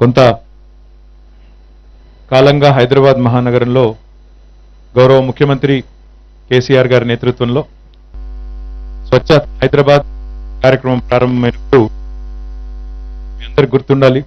కొంత కాలంగా హైదరాబాద్ మహానగరంలో గౌరవ ముఖ్యమంత్రి కేసీఆర్ గారి నేతృత్వంలో స్వచ్ఛ హైదరాబాద్ కార్యక్రమం ప్రారంభమైనప్పుడు మీ అందరికి గుర్తుండాలి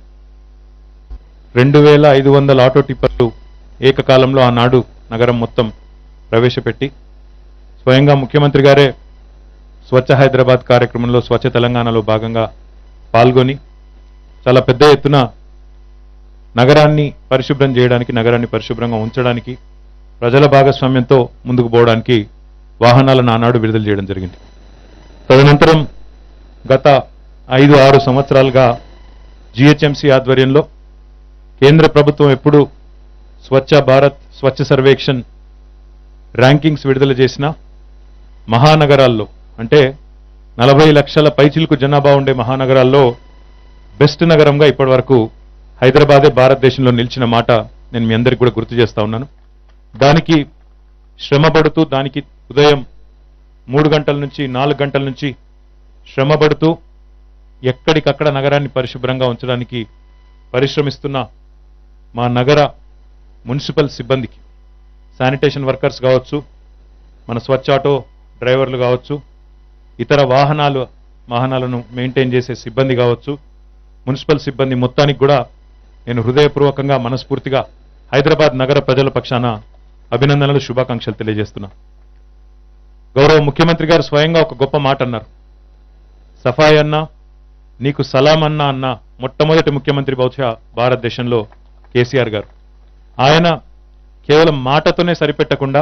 రెండు వేల ఐదు వందల ఆటో టిప్పర్లు ఏకకాలంలో ఆనాడు నగరం మొత్తం ప్రవేశపెట్టి స్వయంగా ముఖ్యమంత్రి గారే స్వచ్ఛ హైదరాబాద్ కార్యక్రమంలో స్వచ్ఛ తెలంగాణలో భాగంగా పాల్గొని చాలా పెద్ద ఎత్తున నగరాన్ని పరిశుభ్రం చేయడానికి నగరాన్ని పరిశుభ్రంగా ఉంచడానికి ప్రజల భాగస్వామ్యంతో ముందుకు పోవడానికి వాహనాలను ఆనాడు విడుదల చేయడం జరిగింది తదనంతరం గత ఐదు ఆరు సంవత్సరాలుగా జిహెచ్ఎంసీ ఆధ్వర్యంలో కేంద్ర ప్రభుత్వం ఎప్పుడు స్వచ్ఛ భారత్ స్వచ్ఛ సర్వేక్షణ్ ర్యాంకింగ్స్ విడుదల చేసిన మహానగరాల్లో అంటే నలభై లక్షల పైచిలకు జనాభా ఉండే మహానగరాల్లో బెస్ట్ నగరంగా ఇప్పటివరకు హైదరాబాదే భారతదేశంలో నిలిచిన మాట నేను మీ అందరికి కూడా గుర్తు చేస్తా ఉన్నాను దానికి శ్రమపడుతూ దానికి ఉదయం మూడు గంటల నుంచి నాలుగు గంటల నుంచి శ్రమపడుతూ ఎక్కడికక్కడ నగరాన్ని పరిశుభ్రంగా ఉంచడానికి పరిశ్రమిస్తున్న మా నగర మున్సిపల్ సిబ్బందికి శానిటేషన్ వర్కర్స్ కావచ్చు మన స్వచ్ఛ ఆటో డ్రైవర్లు కావచ్చు ఇతర వాహనాలు వాహనాలను మెయింటైన్ చేసే సిబ్బంది కావచ్చు మున్సిపల్ సిబ్బంది మొత్తానికి కూడా నేను హృదయపూర్వకంగా మనస్ఫూర్తిగా హైదరాబాద్ నగర ప్రజల పక్షాన అభినందనలు శుభాకాంక్షలు తెలియజేస్తున్నా గౌరవ ముఖ్యమంత్రి గారు స్వయంగా ఒక గొప్ప మాట అన్నారు సఫాయి అన్నా నీకు సలాం అన్నా అన్న మొట్టమొదటి ముఖ్యమంత్రి బహుశా భారతదేశంలో కేసీఆర్ గారు ఆయన కేవలం మాటతోనే సరిపెట్టకుండా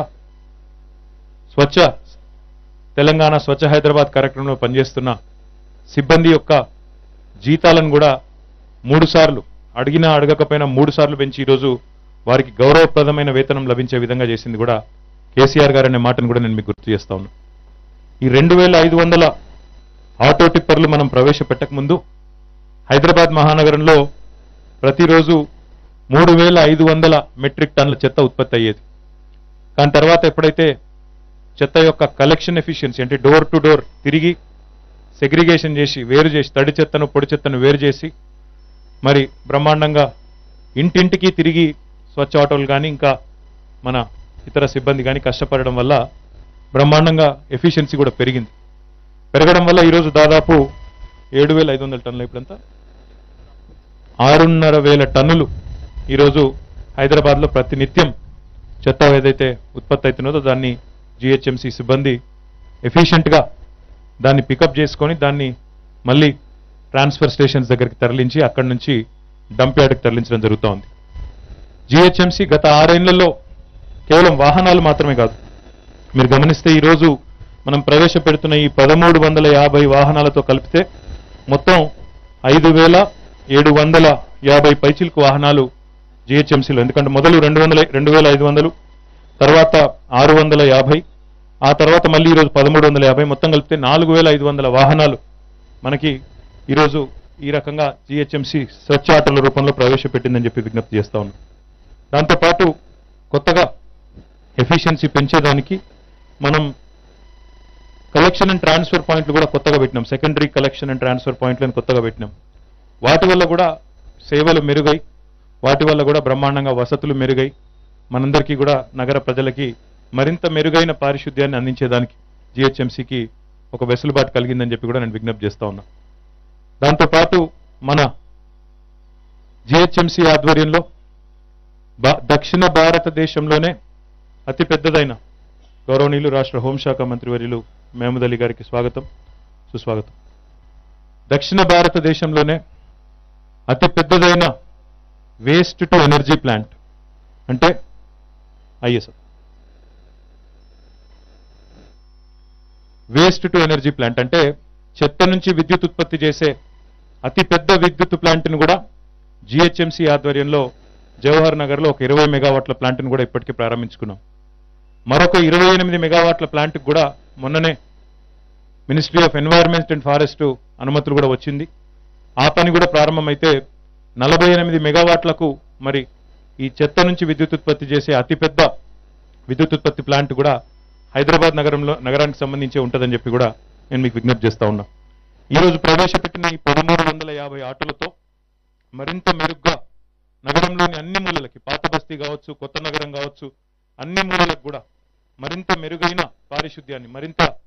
స్వచ్ఛ తెలంగాణ స్వచ్ఛ హైదరాబాద్ కార్యక్రమంలో పనిచేస్తున్న సిబ్బంది యొక్క జీతాలను కూడా మూడు సార్లు అడిగినా అడగకపోయినా మూడు సార్లు పెంచి ఈరోజు వారికి గౌరవప్రదమైన వేతనం లభించే విధంగా చేసింది కూడా కేసీఆర్ గారు అనే మాటను కూడా నేను మీకు గుర్తు చేస్తా ఉన్నా ఈ రెండు వేల ఐదు వందల ఆటో టిప్పర్లు మనం ప్రవేశపెట్టక ముందు హైదరాబాద్ మహానగరంలో ప్రతిరోజు మూడు వేల ఐదు వందల మెట్రిక్ టన్నుల చెత్త ఉత్పత్తి అయ్యేది కానీ తర్వాత ఎప్పుడైతే చెత్త యొక్క కలెక్షన్ ఎఫిషియన్సీ అంటే డోర్ టు డోర్ తిరిగి సెగ్రిగేషన్ చేసి వేరు చేసి తడి చెత్తను పొడి చెత్తను వేరు చేసి మరి బ్రహ్మాండంగా ఇంటింటికి తిరిగి స్వచ్ఛ ఆటోలు కానీ ఇంకా మన ఇతర సిబ్బంది కానీ కష్టపడడం వల్ల బ్రహ్మాండంగా ఎఫిషియన్సీ కూడా పెరిగింది పెరగడం వల్ల ఈరోజు దాదాపు ఏడు వేల ఐదు వందల టన్నులు ఇప్పుడంతా ఆరున్నర వేల టన్నులు ఈరోజు హైదరాబాద్లో ప్రతినిత్యం చెత్త ఏదైతే ఉత్పత్తి అవుతున్నదో దాన్ని జిహెచ్ఎంసి సిబ్బంది ఎఫిషియెంట్గా దాన్ని పికప్ చేసుకొని దాన్ని మళ్ళీ ట్రాన్స్ఫర్ స్టేషన్స్ దగ్గరికి తరలించి అక్కడి నుంచి డంప్ యార్డ్కి తరలించడం జరుగుతూ ఉంది జిహెచ్ఎంసి గత ఆరేళ్లలో కేవలం వాహనాలు మాత్రమే కాదు మీరు గమనిస్తే ఈరోజు మనం ప్రవేశపెడుతున్న ఈ పదమూడు వందల యాభై వాహనాలతో కలిపితే మొత్తం ఐదు వేల ఏడు వందల యాభై పైచిలకు వాహనాలు జిహెచ్ఎంసీలో ఎందుకంటే మొదలు రెండు వందల రెండు వేల ఐదు వందలు తర్వాత ఆరు వందల యాభై ఆ తర్వాత మళ్ళీ ఈరోజు పదమూడు వందల యాభై మొత్తం కలిపితే నాలుగు వేల ఐదు వందల వాహనాలు మనకి ఈరోజు ఈ రకంగా జిహెచ్ఎంసీ స్వచ్ఛ ఆటల రూపంలో ప్రవేశపెట్టిందని చెప్పి విజ్ఞప్తి చేస్తా ఉన్నాం దాంతోపాటు కొత్తగా ఎఫిషియన్సీ పెంచేదానికి మనం కలెక్షన్ అండ్ ట్రాన్స్ఫర్ పాయింట్లు కూడా కొత్తగా పెట్టినాం సెకండరీ కలెక్షన్ అండ్ ట్రాన్స్ఫర్ పాయింట్లను కొత్తగా పెట్టినాం వాటి వల్ల కూడా సేవలు మెరుగై వాటి వల్ల కూడా బ్రహ్మాండంగా వసతులు మెరుగై మనందరికీ కూడా నగర ప్రజలకి మరింత మెరుగైన పారిశుద్ధ్యాన్ని అందించేదానికి జిహెచ్ఎంసీకి ఒక వెసులుబాటు కలిగిందని చెప్పి కూడా నేను విజ్ఞప్తి చేస్తా ఉన్నా దాంతోపాటు మన జిహెచ్ఎంసీ ఆధ్వర్యంలో బా- దక్షిణ భారతదేశంలోనే అతి పెద్దదైన గౌరవనీయులు రాష్ట్ర హోంశాఖ మంత్రివర్యులు మహమూద్ అలీ గారికి స్వాగతం సుస్వాగతం దక్షిణ భారతదేశంలోనే అతి పెద్దదైన వేస్ట్ టు ఎనర్జీ ప్లాంట్ అంటే ISF waste to energy plant అంటే చెత్త నుంచి విద్యుత్ ఉత్పత్తి చేసే అతి పెద్ద విద్యుత్ ప్లాంట్ను కూడా జిహెచ్ఎంసీ ఆధ్వర్యంలో జవహర్ నగర్లో ఒక ఇరవై మెగావాట్ల ప్లాంట్ను కూడా ఇప్పటికీ ప్రారంభించుకున్నాం మరొక ఇరవై ఎనిమిది మెగావాట్ల ప్లాంట్కి కూడా మొన్ననే ministry of environment and forest అనుమతులు కూడా వచ్చింది ఆ పని కూడా ప్రారంభమైతే నలభై ఎనిమిది మెగావాట్లకు మరి ఈ చెత్త నుంచి విద్యుత్ ఉత్పత్తి చేసే అతిపెద్ద విద్యుత్ ఉత్పత్తి ప్లాంట్ కూడా హైదరాబాద్ నగరంలో నగరానికి సంబంధించి ఉంటుందని చెప్పి కూడా నేను మీకు విజ్ఞప్తి చేస్తా ఉన్నా ఈ రోజు ప్రవేశపెట్టిన ఈ పదమూడు వందల యాభై ఆటోలతో మరింత మెరుగ్గా నగరంలోని అన్ని మూలలకి పాత బస్తీ కావచ్చు కొత్త నగరం కావచ్చు అన్ని మూలలకు కూడా మరింత మెరుగైన పారిశుద్ధ్యాన్ని మరింత